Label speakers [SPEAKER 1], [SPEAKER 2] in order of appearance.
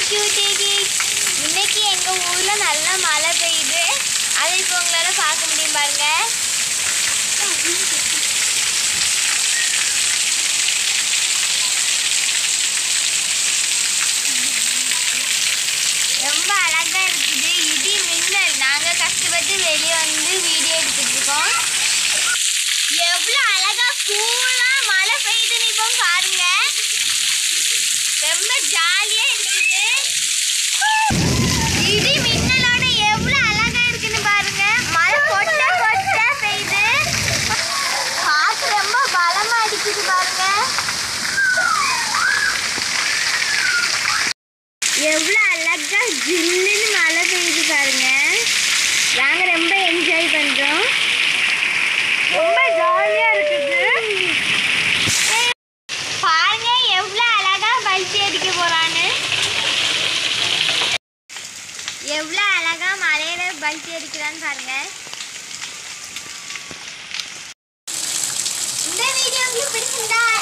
[SPEAKER 1] cutie இன்னைக்கு எங்க ஊர்ல நல்ல மழை பெய்யுது அதை இப்போ உங்களால பார்க்க முடியும் பாருங்க ரொம்ப அழகா இருக்குது இடி மின்னல் நாங்க கஷ்டப்பட்டு வெளியே வந்து வீடியோ எடுத்துட்டு இருக்கோம் எவ்வளவு அழகா கூலா மழை பெய்யுதுன்னு இப்போ பாருங்க ரொம்ப ஜாலியா இருக்குது இடி மின்னலோட எவ்வளவு அழகா இருக்குன்னு பாருங்க மழை கொட்ட கொட்ட பெய்யுது காத்து ரொம்ப பலமா அடிக்குது பாருங்க எவ்வளவு அழகா ஜில்லுன்னு மழை பெய்யுது பாருங்க நாங்க ரொம்ப என்ஜாய் பண்றோம் ரொம்ப ஜாலியா இருக்குது பாருங்க எவ்வளவு அழகா பல்ட்டி அடிக்க போறான்னு எவ்வளவு அழகா மலையில பல்ட்டி அடிக்கிறான்னு பாருங்க இந்த வீடியோ உங்களுக்கு பிடிச்சிருந்தா